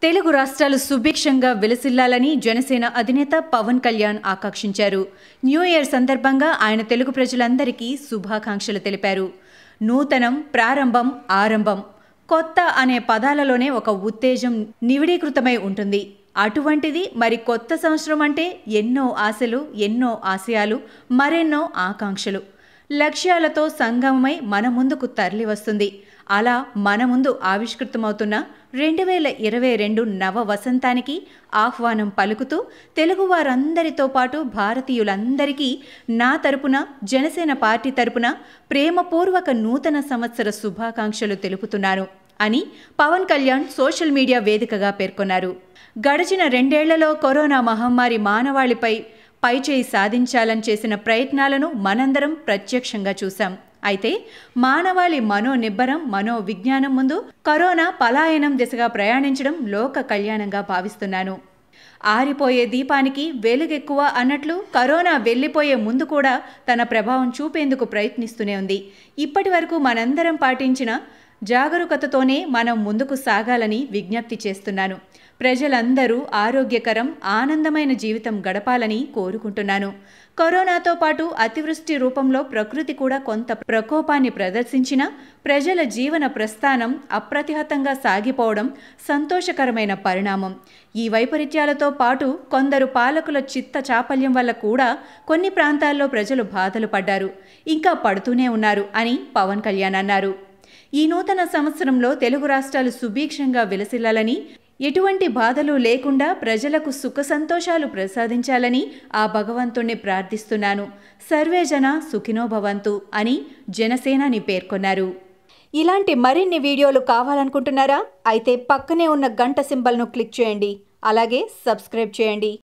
తెలుగు రాష్ట్రాలు సుభిక్షంగా విలసిల్లాలని జనసేన అధినేత పవన్ కళ్యాణ్ ఆకాంక్షించారు న్యూ ఇయర్ సందర్భంగా ఆయన తెలుగు ప్రజలందరికీ శుభాకాంక్షలు తెలిపారు నూతనం ప్రారంభం ఆరంభం కొత్త అనే పదాలలోనే ఒక ఉత్తేజం నివిడీకృతమై ఉంటుంది అటువంటిది మరి కొత్త సంవత్సరం అంటే ఎన్నో ఆశలు ఎన్నో ఆశయాలు మరెన్నో ఆకాంక్షలు లక్ష్యాలతో సంగమమై మన ముందుకు తరలి వస్తుంది అలా మన ముందు ఆవిష్కృతమవుతున్న రెండు వేల ఇరవై రెండు నవ వసంతానికి ఆహ్వానం పలుకుతూ తెలుగు వారందరితో పాటు భారతీయులందరికీ నా తరపున జనసేన పార్టీ తరపున ప్రేమపూర్వక నూతన సంవత్సర శుభాకాంక్షలు తెలుపుతున్నాను అని పవన్ కళ్యాణ్ సోషల్ మీడియా వేదికగా పేర్కొన్నారు గడిచిన రెండేళ్లలో కరోనా మహమ్మారి మానవాళిపై పైచేయి సాధించాలని చేసిన ప్రయత్నాలను మనందరం ప్రత్యక్షంగా చూశాం అయితే మానవాళి మనోనిబ్బరం మనో విజ్ఞానం ముందు కరోనా పలాయనం దిశగా ప్రయాణించడం లోక కళ్యాణంగా భావిస్తున్నాను ఆరిపోయే దీపానికి వెలుగెక్కువ అన్నట్లు కరోనా వెళ్ళిపోయే ముందు కూడా తన ప్రభావం చూపేందుకు ప్రయత్నిస్తూనే ఉంది ఇప్పటి వరకు మనందరం పాటించిన జాగరూకతతోనే మనం ముందుకు సాగాలని విజ్ఞప్తి చేస్తున్నాను ప్రజలందరూ ఆరోగ్యకరం ఆనందమైన జీవితం గడపాలని కోరుకుంటున్నాను కరోనాతో పాటు అతివృష్టి రూపంలో ప్రకృతి కూడా కొంత ప్రకోపాన్ని ప్రదర్శించిన ప్రజల జీవన ప్రస్థానం అప్రతిహతంగా సాగిపోవడం సంతోషకరమైన పరిణామం ఈ వైపరీత్యాలతో పాటు కొందరు పాలకుల చిత్త చాపల్యం వల్ల కూడా కొన్ని ప్రాంతాల్లో ప్రజలు బాధలు పడ్డారు ఇంకా పడుతూనే ఉన్నారు అని పవన్ కళ్యాణ్ అన్నారు ఈ నూతన సంవత్సరంలో తెలుగు రాష్ట్రాలు సుభిక్షంగా విలసిల్లాలని ఎటువంటి బాధలు లేకుండా ప్రజలకు సుఖ సంతోషాలు ప్రసాదించాలని ఆ భగవంతుణ్ణి ప్రార్థిస్తున్నాను సర్వేజన సుఖినోభవంతు అని జనసేనాని పేర్కొన్నారు ఇలాంటి మరిన్ని వీడియోలు కావాలనుకుంటున్నారా అయితే పక్కనే ఉన్న గంట సింబల్ను క్లిక్ చేయండి అలాగే సబ్స్క్రైబ్ చేయండి